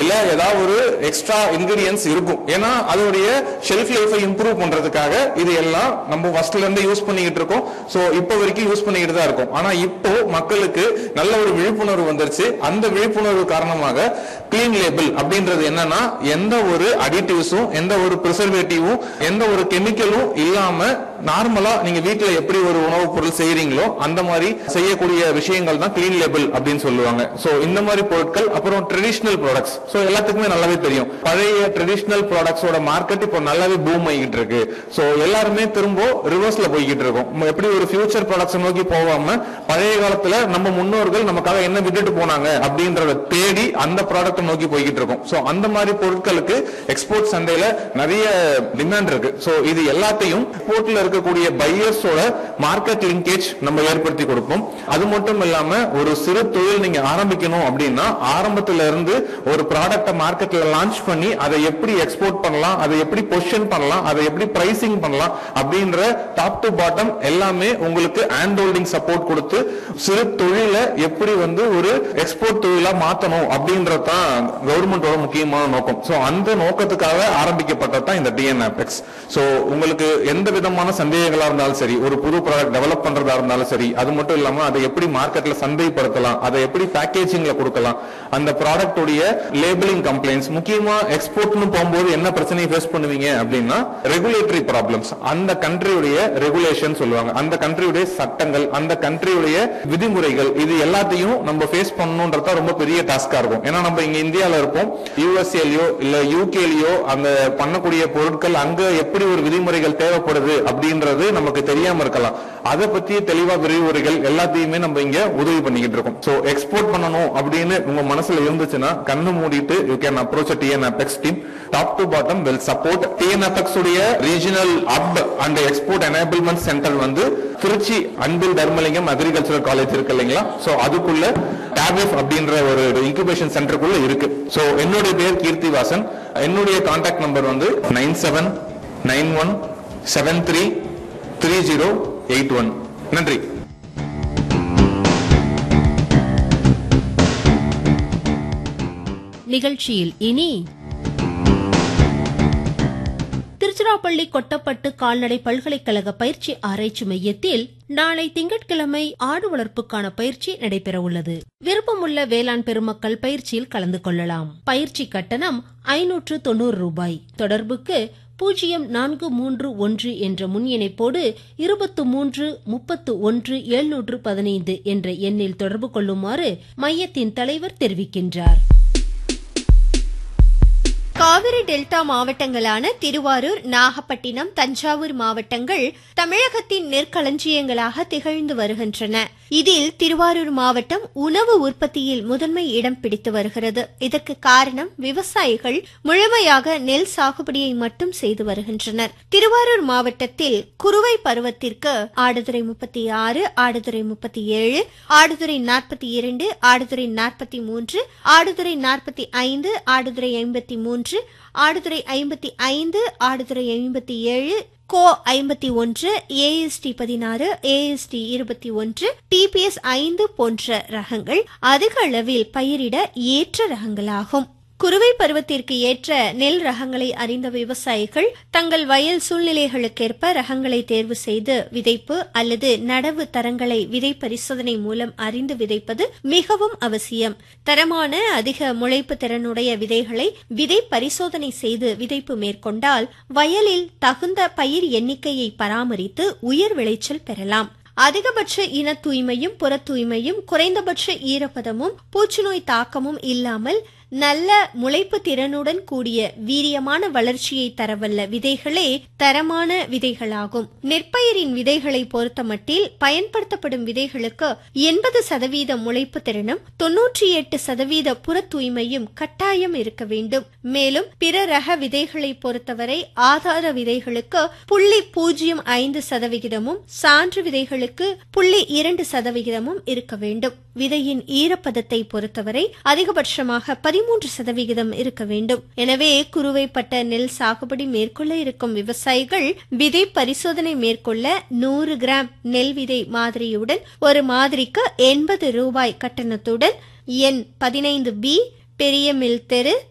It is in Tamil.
இல்ல ஏதாவது ஒரு எக்ஸ்ட்ரா இன்கிரியன்ஸ் இருக்கும் ஏன்னா அதோடைய ஷெல்ஃப் லைஃபை இம்ப்ரூவ் பண்றதுக்காக இது எல்லாம் நம்ம ஃபர்ஸ்ட்ல இருந்து யூஸ் பண்ணிக்கிட்டு இருக்கோம் சோ இப்போ வரைக்கும் யூஸ் பண்ணிக்கிட்டு தான் இருக்கோம் ஆனா இப்போ மக்களுக்கு நல்ல ஒரு விழிப்புணர்வு வந்துருச்சு அந்த விழிப்புணர்வு காரணமாக கிளீன் லேபிள் அப்படின்றது என்னன்னா எந்த ஒரு அடிட்டிவ்ஸும் எந்த ஒரு ப்ரிசர்வேட்டிவும் எந்த ஒரு கெமிக்கலும் இல்லாம நார்மலா நீங்க வீட்ல எப்படி ஒரு உணவுப் பொருள் செய்யறீங்களோ அந்த மாதிரி செய்யக்கூடிய விஷயங்கள் தான் கிளீன் லேபிள் அப்படின்னு சொல்லுவாங்க சோ இந்த மாதிரி பொருட்கள் அப்புறம் ட்ரெடிஷனல் ப்ராடக்ட்ஸ் சோ எல்லாத்துக்குமே நல்லாவே தெரியும் பழைய ட்ரெடிஷனல் ப்ராடக்ட்ஸோட மார்க்கெட் இப்போ நல்லாவே பூம் ஆகிட்டு இருக்கு சோ எல்லாருமே திரும்ப ரிவர்ஸ்ல போய்கிட்டு இருக்கோம் நம்ம எப்படி ஒரு ஃபியூச்சர் ப்ராடக்ட்ஸ் நோக்கி போகாம பழைய காலத்துல நம்ம முன்னோர்கள் நமக்காக என்ன விட்டுட்டு போனாங்க அப்படின்றத தேடி அந்த ப்ராடக்ட் நோக்கி போய்கிட்டு இருக்கோம் சோ அந்த மாதிரி பொருட்களுக்கு எக்ஸ்போர்ட் சந்தையில நிறைய டிமாண்ட் இருக்கு சோ இது எல்லாத்தையும் போர்ட்ல இருக்கக்கூடிய பையர்ஸோட மார்க்கெட் லிங்கேஜ் நம்ம ஏற்படுத்தி கொடுப்போம் அது மட்டும் இல்லாம ஒரு சிறு தொழில் நீங்க ஆரம்பிக்கணும் அப்படின்னா ஆரம்பத்துல இருந்து ஒரு ப்ராடக்ட மார்க்கெட்ல லான்ச் பண்ணி அதை எப்படி எக்ஸ்போர்ட் பண்ணலாம் அதை எப்படி பொசிஷன் பண்ணலாம் அதை எப்படி பிரைசிங் பண்ணலாம் அப்படின்ற டாப் டு பாட்டம் எல்லாமே உங்களுக்கு ஹேண்ட் ஹோல்டிங் சப்போர்ட் கொடுத்து சிறு தொழிலை எப்படி வந்து ஒரு எக்ஸ்போர்ட் தொழிலா மாத்தணும் அப்படின்றது தான் கவர்மெண்டோட முக்கியமான நோக்கம் சோ அந்த நோக்கத்துக்காக ஆரம்பிக்கப்பட்டது தான் இந்த டிஎன் ஆபெக்ஸ் சோ உங்களுக்கு எந்த விதமான சந்தேகங்களா இருந்தாலும் சரி ஒரு புது ப்ராடக்ட் டெவலப் பண்றதா இருந்தாலும் சரி அது மட்டும் இல்லாம அதை எப்படி மார்க்கெட்ல சந்தைப்படுத்தலாம் அதை எப்படி பேக்கேஜிங்ல கொடுக்கலாம் அந்த ப்ராடக்ட் உடைய லேபிளிங் கம்ப்ளைண்ட்ஸ் முக்கியமா எக்ஸ்போர்ட்னு போகும்போது என்ன பிரச்சனையை ஃபேஸ் பண்ணுவீங்க அப்படின்னா ரெகுலேட்டரி ப்ராப்ளம்ஸ் அந்த கண்ட்ரியுடைய ரெகுலேஷன் சொல்லுவாங்க அந்த கண்ட்ரியுடைய சட்டங்கள் அந்த கண்ட்ரியுடைய விதிமுறைகள் இது எல்லாத்தையும் நம்ம ஃபேஸ் பண்ணணும்ன்றதா ரொம்ப பெரிய டாஸ்கா இருக்கும் ஏன்னா நம்ம இங்க இந்தியால இருப்போம் யூஎஸ்ஏலயோ இல்ல யூகேலயோ அந்த பண்ணக்கூடிய பொருட்கள் அங்க எப்படி ஒரு விதிமுறைகள் தேவைப்படுது அப்படின்றது நமக்கு தெரியாம இருக்கலாம் அதை பத்தி தெளிவா விரிவுரைகள் எல்லாத்தையுமே நம்ம இங்க உதவி பண்ணிக்கிட்டு இருக்கோம் சோ எக்ஸ்போர்ட் பண்ணணும் அப்படின்னு உங்க மனசுல இருந்துச்சுன்னா கண்ணு மூடிட்டு you can approach TN apex team top to bottom will support TN apex உடைய regional up and export enablement centre வந்து திருச்சி அன்பில் தர்மலிங்கம் அக்ரிகல்ச்சரல் காலேஜ் இருக்கு இல்லைங்களா சோ அதுக்குள்ள டேபிஎஃப் அப்படின்ற ஒரு இன்குபேஷன் சென்டருக்குள்ள இருக்கு சோ என்னுடைய பேர் கீர்த்திவாசன் என்னுடைய கான்டாக்ட் நம்பர் வந்து nine seven nine one seven three three zero eight one நன்றி நிகழ்ச்சியில் இனி திருச்சிராப்பள்ளி கொட்டப்பட்டு கால்நடை பல்கலைக்கழக பயிற்சி ஆராய்ச்சி மையத்தில் நாளை திங்கட்கிழமை ஆடு வளர்ப்புக்கான பயிற்சி நடைபெற உள்ளது விருப்பமுள்ள வேளாண் பெருமக்கள் பயிற்சியில் கலந்து கொள்ளலாம் பயிற்சி கட்டணம் ஐநூற்று தொண்ணூறு ரூபாய் தொடர்புக்கு பூஜ்ஜியம் நான்கு மூன்று ஒன்று என்ற முன் இணைப்போடு இருபத்து மூன்று முப்பத்து ஒன்று எழுநூற்று பதினைந்து என்ற எண்ணில் தொடர்பு கொள்ளுமாறு மையத்தின் தலைவர் தெரிவிக்கின்றார் காவிரி டெல்டா மாவட்டங்களான திருவாரூர் நாகப்பட்டினம் தஞ்சாவூர் மாவட்டங்கள் தமிழகத்தின் நெற்களஞ்சியங்களாக திகழ்ந்து வருகின்றன இதில் திருவாரூர் மாவட்டம் உணவு உற்பத்தியில் முதன்மை இடம் பிடித்து வருகிறது இதற்கு காரணம் விவசாயிகள் முழுமையாக நெல் சாகுபடியை மட்டும் செய்து வருகின்றனர் திருவாரூர் மாவட்டத்தில் குறுவை பருவத்திற்கு ஆடுதுறை முப்பத்தி ஆறு ஆடுதுறை முப்பத்தி ஏழு ஆடுதுறை நாற்பத்தி இரண்டு ஆடுதுறை நாற்பத்தி மூன்று ஆடுதுறை நாற்பத்தி ஐந்து ஆடுதுறை ஐம்பத்தி மூன்று ஆடுதுறை ஐம்பத்தி ஐந்து ஆடுதுறை ஐம்பத்தி ஏழு கோ ஐம்பத்தி ஒன்று ஏஎஸ்டி பதினாறு ஏஎஸ்டி இருபத்தி ஒன்று டிபிஎஸ் ஐந்து போன்ற ரகங்கள் அதிக அளவில் பயிரிட ஏற்ற ரகங்களாகும் குறுவை பருவத்திற்கு ஏற்ற நெல் ரகங்களை அறிந்த விவசாயிகள் தங்கள் வயல் சூழ்நிலைகளுக்கேற்ப ரகங்களை தேர்வு செய்து விதைப்பு அல்லது நடவு தரங்களை விதை பரிசோதனை மூலம் அறிந்து விதைப்பது மிகவும் அவசியம் தரமான அதிக முளைப்பு திறனுடைய விதைகளை விதை பரிசோதனை செய்து விதைப்பு மேற்கொண்டால் வயலில் தகுந்த பயிர் எண்ணிக்கையை பராமரித்து உயர் விளைச்சல் பெறலாம் அதிகபட்ச இன தூய்மையும் புற தூய்மையும் குறைந்தபட்ச ஈரப்பதமும் பூச்சிநோய் தாக்கமும் இல்லாமல் நல்ல முளைப்பு திறனுடன் கூடிய வீரியமான வளர்ச்சியை தரவல்ல விதைகளே தரமான விதைகளாகும் நெற்பயிரின் விதைகளை பொறுத்தமட்டில் பயன்படுத்தப்படும் விதைகளுக்கு எண்பது சதவீத முளைப்பு திறனும் தொன்னூற்றி எட்டு சதவீத புற தூய்மையும் கட்டாயம் இருக்க வேண்டும் மேலும் பிற ரக விதைகளை பொறுத்தவரை ஆதார விதைகளுக்கு புள்ளி பூஜ்ஜியம் ஐந்து சதவிகிதமும் சான்று விதைகளுக்கு புள்ளி இரண்டு சதவிகிதமும் இருக்க வேண்டும் விதையின் ஈரப்பதத்தை பொறுத்தவரை அதிகபட்சமாக பதிமூன்று சதவிகிதம் இருக்க வேண்டும் எனவே குறுவைப்பட்ட நெல் சாகுபடி மேற்கொள்ள இருக்கும் விவசாயிகள் விதை பரிசோதனை மேற்கொள்ள நூறு கிராம் நெல் விதை மாதிரியுடன் ஒரு மாதிரிக்கு எண்பது ரூபாய் கட்டணத்துடன் எண் பதினைந்து பி பெரிய மில் தெரு